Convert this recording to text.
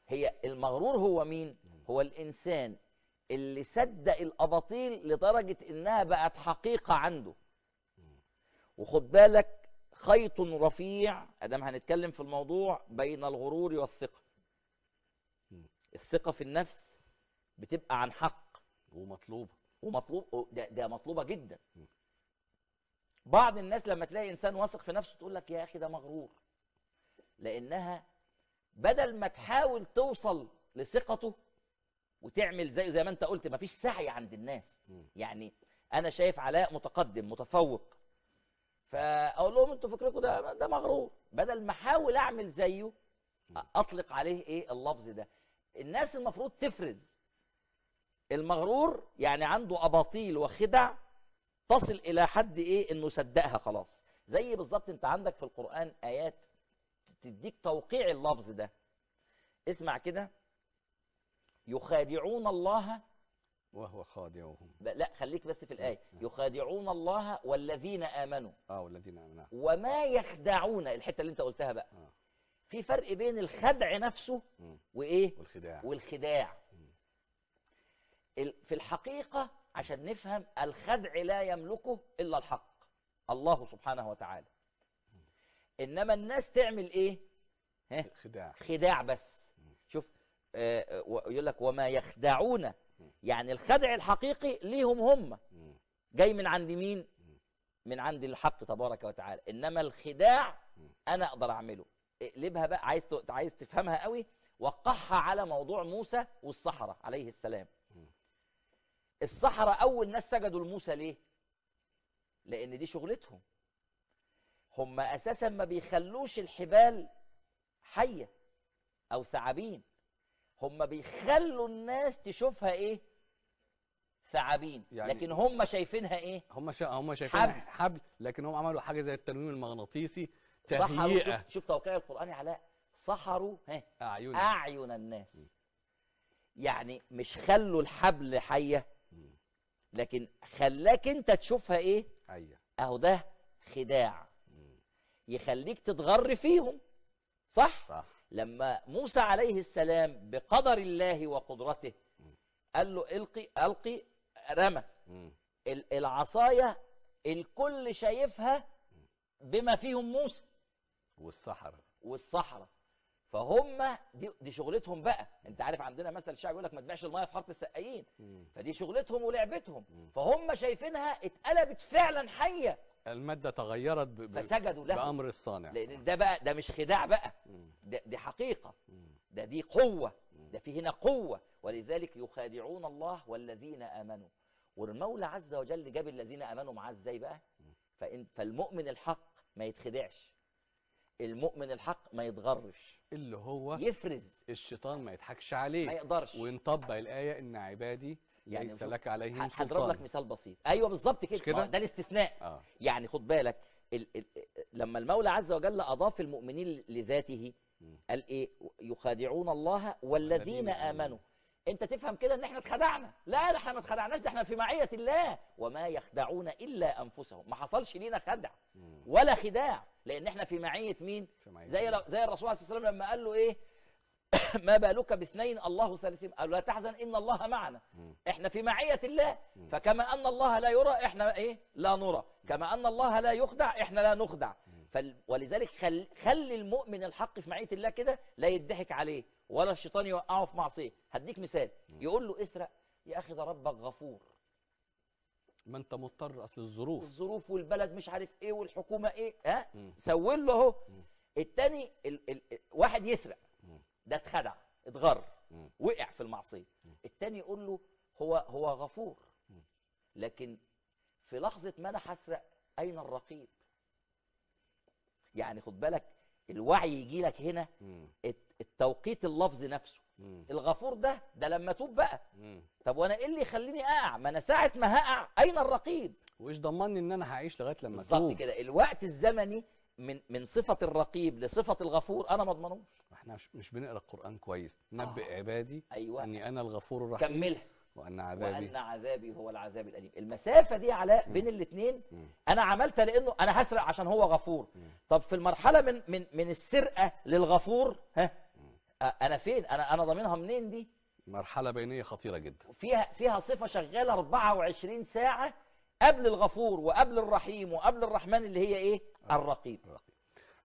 هي المغرور هو مين هو الانسان اللي صدق الاباطيل لدرجه انها بقت حقيقه عنده وخد بالك خيط رفيع ادام هنتكلم في الموضوع بين الغرور والثقه الثقه في النفس بتبقى عن حق ومطلوبه ومطلوب ده, ده مطلوبه جدا بعض الناس لما تلاقي انسان واثق في نفسه تقول لك يا اخي ده مغرور لانها بدل ما تحاول توصل لثقته وتعمل زي زي ما انت قلت مفيش سعي عند الناس يعني انا شايف علاء متقدم متفوق فاقول لهم انتوا فكركم ده ده مغرور بدل ما احاول اعمل زيه اطلق عليه ايه اللفظ ده الناس المفروض تفرز المغرور يعني عنده اباطيل وخدع تصل الى حد ايه انه صدقها خلاص زي بالظبط انت عندك في القران ايات تديك توقيع اللفظ ده اسمع كده يخادعون الله وهو خادعهم ب- لا خليك بس في الايه يخادعون الله والذين امنوا اه والذين امنوا وما يخدعون الحته اللي انت قلتها بقى آه. في فرق بين الخدع نفسه مم. وايه والخداع والخداع ال- في الحقيقة عشان نفهم الخدع لا يملكه إلا الحق الله سبحانه وتعالى إنما الناس تعمل إيه ها؟ خداع خداع بس شوف آه، آه، و- يقول لك وما يخدعون يعني الخدع الحقيقي ليهم هم مم. جاي من عند مين من عند الحق تبارك وتعالى انما الخداع انا اقدر اعمله اقلبها بقى عايز ت- عايز تفهمها قوي وقعها على موضوع موسى والصحراء عليه السلام الصحراء اول ناس سجدوا لموسى ليه لان دي شغلتهم هم اساسا ما بيخلوش الحبال حيه او ثعابين هم بيخلوا الناس تشوفها ايه ثعابين يعني- لكن هم شايفينها ايه هم شا... هم شايفين حبل. حبل. حبل لكن هم عملوا حاجه زي التنويم المغناطيسي سحروا تهيئه شوف, شوف توقيع القرآن علاء سحروا ها اعين أعين الناس يعني مش خلوا الحبل حية لكن خلاك انت تشوفها ايه حيه اهو ده خداع يخليك تتغر فيهم صح صح لما موسى عليه السلام بقدر الله وقدرته قال له القي القي رمى مم. ال- العصايه الكل شايفها بما فيهم موسى والصحراء والصحراء فهم دي, دي شغلتهم بقى انت عارف عندنا مثل شعبي يقول لك ما تبيعش الميه في حاره السقايين فدي شغلتهم ولعبتهم فهم شايفينها اتقلبت فعلا حيه الماده تغيرت ب... ب... فسجدوا له بامر الصانع لان ده بقى ده مش خداع بقى ده دي حقيقه ده دي قوه ده في هنا قوه ولذلك يخادعون الله والذين امنوا والمولى عز وجل جاب الذين امنوا معاه ازاي بقى فإن فالمؤمن الحق ما يتخدعش المؤمن الحق ما يتغرش اللي هو يفرز الشيطان ما يضحكش عليه ما يقدرش. ونطبق الايه ان عبادي يعني ليس شوف، لك عليهم ه- هضرب لك سلطان مثال بسيط ايوه بالظبط كده مش كده؟ ما هو ده الاستثناء اه يعني خد بالك ال ال لما المولى عز وجل اضاف المؤمنين لذاته قال ايه يخادعون الله والذين والذين آمنوا. امنوا انت تفهم كده ان احنا اتخدعنا لا ده احنا ما اتخدعناش ده احنا في معيه الله وما يخدعون الا انفسهم ما حصلش لينا خدع ولا خداع لان احنا في معيه مين في معية زي الله. زي الرسول صلى الله عليه وسلم لما قال له ايه ما بالك باثنين الله ثالثهم قال لا تحزن ان الله معنا احنا في معيه الله فكما ان الله لا يرى احنا ايه لا نرى كما ان الله لا يخدع احنا لا نخدع فال... ولذلك خل... خلي المؤمن الحق في معيه الله كده لا يضحك عليه ولا الشيطان يوقعه في معصيه هديك مثال يقول له اسرق يا اخي ده ربك غفور ما انت مضطر اصل الظروف الظروف والبلد مش عارف ايه والحكومه ايه ها سول له اهو التاني ال... ال... واحد يسرق ده اتخدع اتغر وقع في المعصيه التاني يقول له هو هو غفور لكن في لحظه ما انا هسرق اين الرقيب يعني خد بالك الوعي يجي لك هنا الت- التوقيت اللفظ نفسه الغفور ده ده لما توب بقى طب وانا ايه اللي يخليني اقع ما انا ساعه ما هقع اين الرقيب وايش ضمني ان انا هعيش لغايه لما بالظبط اتوب كده الوقت الزمني من من صفه الرقيب لصفه الغفور انا ما اضمنوش احنا مش, مش بنقرا القران كويس نبئ عبادي أيوة. اني انا الغفور الرحيم كملها وان عذابي وان عذابي هو العذاب الاليم المسافه دي علاء بين الاثنين انا عملتها لانه انا هسرق عشان هو غفور طب في المرحله من من من السرقه للغفور ها أ- انا فين انا انا ضامنها منين دي مرحله بينيه خطيره جدا فيها فيها صفه شغاله 24 ساعه قبل الغفور وقبل الرحيم وقبل الرحمن اللي هي ايه الرقيب الرقيب